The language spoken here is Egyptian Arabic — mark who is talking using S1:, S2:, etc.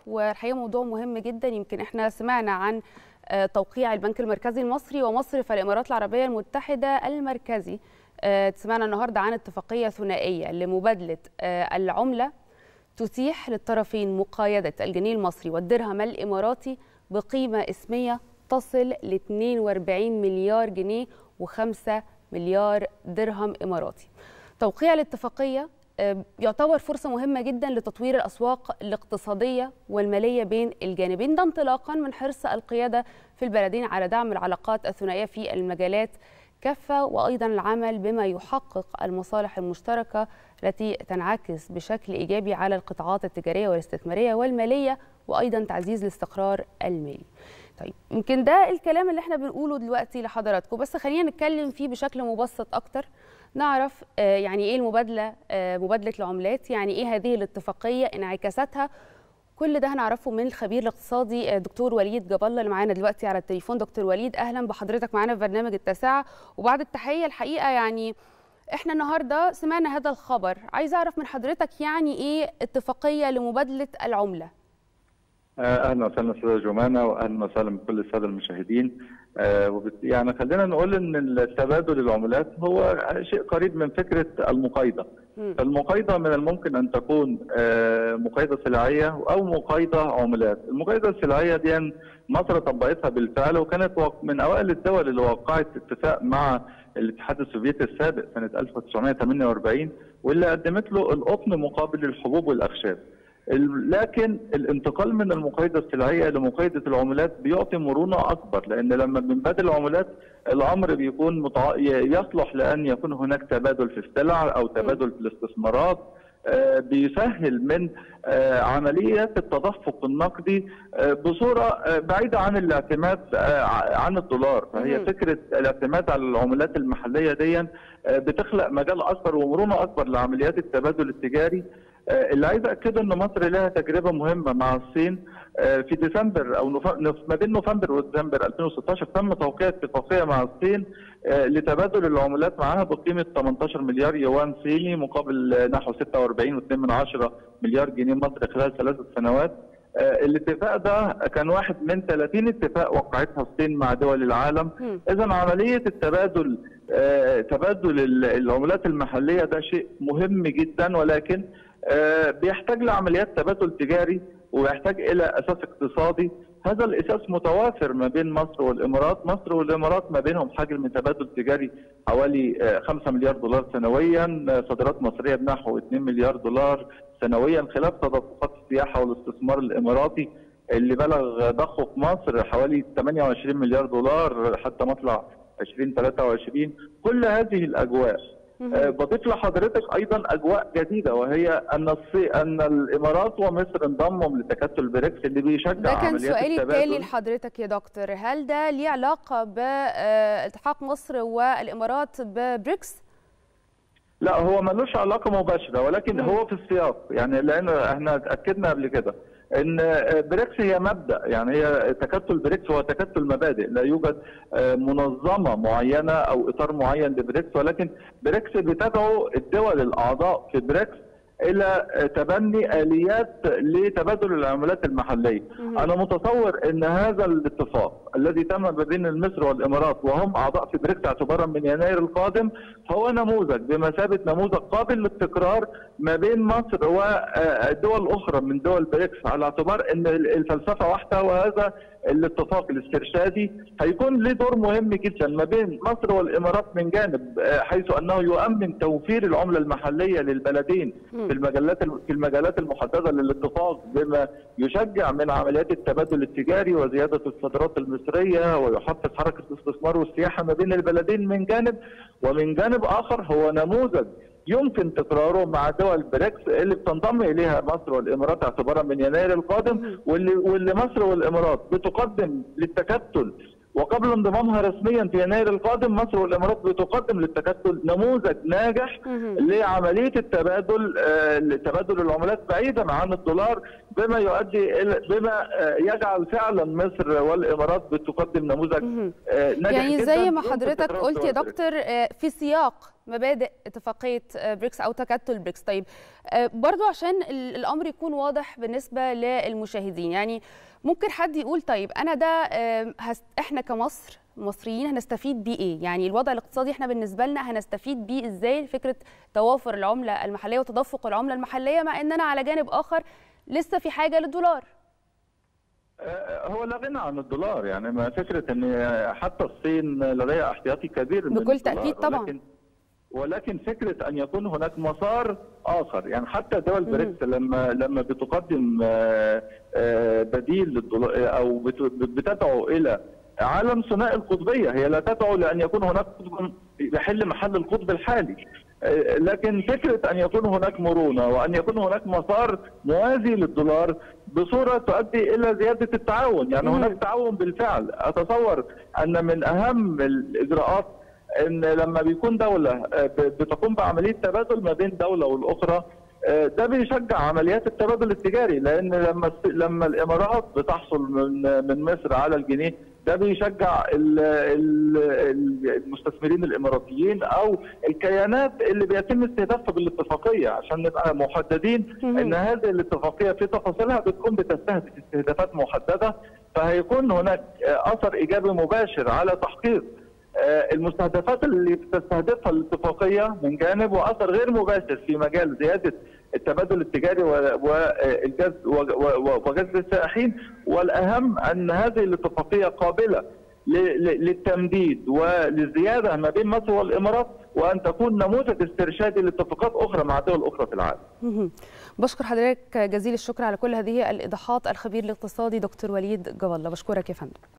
S1: والحقيقه موضوع مهم جدا يمكن احنا سمعنا عن آه، توقيع البنك المركزي المصري ومصرف الامارات العربيه المتحده المركزي آه، سمعنا النهارده عن اتفاقيه ثنائيه لمبادله آه، العمله تتيح للطرفين مقايده الجنيه المصري والدرهم الاماراتي بقيمه اسميه تصل ل 42 مليار جنيه و5 مليار درهم اماراتي. توقيع الاتفاقيه آه، يعتبر فرصة مهمة جدا لتطوير الأسواق الاقتصادية والمالية بين الجانبين ده انطلاقا من حرص القيادة في البلدين على دعم العلاقات الثنائية في المجالات كافة وأيضا العمل بما يحقق المصالح المشتركة التي تنعكس بشكل إيجابي على القطاعات التجارية والاستثمارية والمالية وأيضا تعزيز الاستقرار المالي طيب يمكن ده الكلام اللي احنا بنقوله دلوقتي لحضراتكم بس خلينا نتكلم فيه بشكل مبسط أكتر نعرف آه، يعني ايه المبادله آه، مبادله العملات يعني ايه هذه الاتفاقيه انعكاساتها كل ده هنعرفه من الخبير الاقتصادي آه، دكتور وليد جاب الله اللي معانا دلوقتي على التليفون دكتور وليد اهلا بحضرتك معانا في برنامج التاسعه وبعد التحيه الحقيقه يعني احنا النهارده سمعنا هذا الخبر عايز اعرف من حضرتك يعني ايه اتفاقيه لمبادله العمله
S2: اهلا وسهلا استاذه جمانه واهلا وسهلا بكل الساده المشاهدين آه، وبت- يعني خلينا نقول ان التبادل العملات هو شيء قريب من فكره المقايضه
S1: مم.
S2: المقايضه من الممكن ان تكون آه، مقايضه سلعيه او مقايضه عملات المقايضه السلعيه دي مصر طبقتها بالفعل وكانت وق- من اوائل الدول اللي وقعت اتفاق مع الاتحاد السوفيتي السابق سنه 1948 واللي قدمت له القطن مقابل الحبوب والاخشاب ال- لكن الانتقال من المقايضه السلعيه لمقايضه العملات بيعطي مرونه اكبر لان لما بنبادل العملات الامر بيكون متع... ي- يصلح لان يكون هناك تبادل في السلع او تبادل في الاستثمارات آه، بيسهل من آه، عمليات التدفق النقدي آه، بصوره آه، بعيده عن الاعتماد آه، ع- عن الدولار فهي
S1: مم.
S2: فكره الاعتماد على العملات المحليه دي آه، بتخلق مجال اكبر ومرونه اكبر لعمليات التبادل التجاري آه، اللي عايز اكده ان مصر لها تجربه مهمه مع الصين آه، في ديسمبر او نوف- نوف- ما بين نوفمبر وديسمبر 2016 تم توقيع اتفاقيه مع الصين آه، لتبادل العملات معها بقيمه 18 مليار يوان صيني مقابل آه، نحو 46.2 مليار جنيه مصري خلال ثلاث سنوات آه، الاتفاق ده كان واحد من 30 اتفاق وقعتها الصين مع دول العالم
S1: مم.
S2: اذا عمليه التبادل آه، تبادل ال- العملات المحليه ده شيء مهم جدا ولكن آه، بيحتاج لعمليات تبادل تجاري ويحتاج الى اساس اقتصادي هذا الاساس متوافر ما بين مصر والامارات مصر والامارات ما بينهم حجم من تبادل تجاري حوالي آه، 5 مليار دولار سنويا آه، صادرات مصريه بنحو 2 مليار دولار سنويا خلاف تدفقات السياحه والاستثمار الاماراتي اللي بلغ ضخه في مصر حوالي 28 مليار دولار حتى مطلع 2023 كل هذه الاجواء
S1: مهم.
S2: آه، بضيف لحضرتك ايضا اجواء جديده وهي ان الصي... ان الامارات ومصر انضموا لتكتل بريكس اللي بيشجع
S1: ده كان
S2: عمليات
S1: سؤالي
S2: التبادل.
S1: التالي لحضرتك يا دكتور هل ده ليه علاقه بالتحاق مصر والامارات ببريكس
S2: لا هو ملوش علاقه مباشره ولكن
S1: مم.
S2: هو في السياق يعني لان احنا اتاكدنا قبل كده ان بريكس هي مبدا يعني هي تكتل بريكس هو تكتل مبادئ لا يوجد آه، منظمه معينه او اطار معين لبريكس ولكن بريكس بتدعو الدول الاعضاء في بريكس الى آه، تبني اليات لتبادل العملات المحليه
S1: مهم.
S2: انا متصور ان هذا الاتفاق الذي تم ما بين مصر والامارات وهم اعضاء في بريكس اعتبارا من يناير القادم هو نموذج بمثابه نموذج قابل للتكرار ما بين مصر والدول الاخرى من دول بريكس على اعتبار ان الفلسفه واحده وهذا الاتفاق الاسترشادي هيكون له دور مهم جدا ما بين مصر والامارات من جانب آه، حيث انه يؤمن توفير العمله المحليه للبلدين
S1: مم.
S2: في المجالات في المجالات المحدده للاتفاق بما يشجع من عمليات التبادل التجاري وزياده الصادرات المصريه ويحفز حركه الاستثمار والسياحه ما بين البلدين من جانب ومن جانب اخر هو نموذج يمكن تكراره مع دول بريكس اللي بتنضم اليها مصر والامارات اعتبارا من يناير القادم واللي واللي مصر والامارات بتقدم للتكتل وقبل انضمامها رسميا في يناير القادم مصر والامارات بتقدم للتكتل نموذج ناجح
S1: مهم.
S2: لعمليه التبادل آه، تبادل العملات بعيدا عن الدولار بما يؤدي الى بما آه، يجعل فعلا مصر والامارات بتقدم نموذج
S1: مهم.
S2: آه، ناجح
S1: يعني
S2: جدا
S1: زي ما
S2: يمكن
S1: حضرتك
S2: تكرار
S1: قلت يا
S2: دول بريكس.
S1: دكتور آه، في سياق مبادئ اتفاقيه بريكس او تكتل بريكس طيب برضو عشان الامر يكون واضح بالنسبه للمشاهدين يعني ممكن حد يقول طيب انا ده احنا كمصر مصريين هنستفيد بيه ايه يعني الوضع الاقتصادي احنا بالنسبه لنا هنستفيد بيه ازاي فكره توافر العمله المحليه وتدفق العمله المحليه مع اننا على جانب اخر لسه في حاجه للدولار
S2: هو لا غنى عن الدولار يعني ما فكره ان حتى الصين لديها احتياطي كبير من
S1: بكل تاكيد طبعا
S2: ولكن ولكن فكره ان يكون هناك مسار اخر يعني حتى دول بريكس لما لما بتقدم بديل للدولار او بتدعو الى عالم ثنائي القطبيه هي لا تدعو لان يكون هناك قطب يحل محل القطب الحالي لكن فكره ان يكون هناك مرونه وان يكون هناك مسار موازي للدولار بصوره تؤدي الى زياده التعاون يعني هناك تعاون بالفعل اتصور ان من اهم الاجراءات ان لما بيكون دوله بتقوم بعمليه تبادل ما بين دوله والاخرى ده بيشجع عمليات التبادل التجاري لان لما لما الامارات بتحصل من من مصر على الجنيه ده بيشجع المستثمرين الاماراتيين او الكيانات اللي بيتم استهدافها بالاتفاقيه عشان نبقى محددين ان هذه الاتفاقيه في تفاصيلها بتكون بتستهدف استهدافات محدده فهيكون هناك اثر ايجابي مباشر على تحقيق المستهدفات اللي بتستهدفها الاتفاقيه من جانب واثر غير مباشر في مجال زياده التبادل التجاري والجذب وجذب السائحين والاهم ان هذه الاتفاقيه قابله للتمديد وللزياده ما بين مصر والامارات وان تكون نموذج استرشادي لاتفاقات اخرى مع دول اخرى في العالم.
S1: بشكر حضرتك جزيل الشكر على كل هذه الايضاحات الخبير الاقتصادي دكتور وليد جوالة بشكرك يا فندم.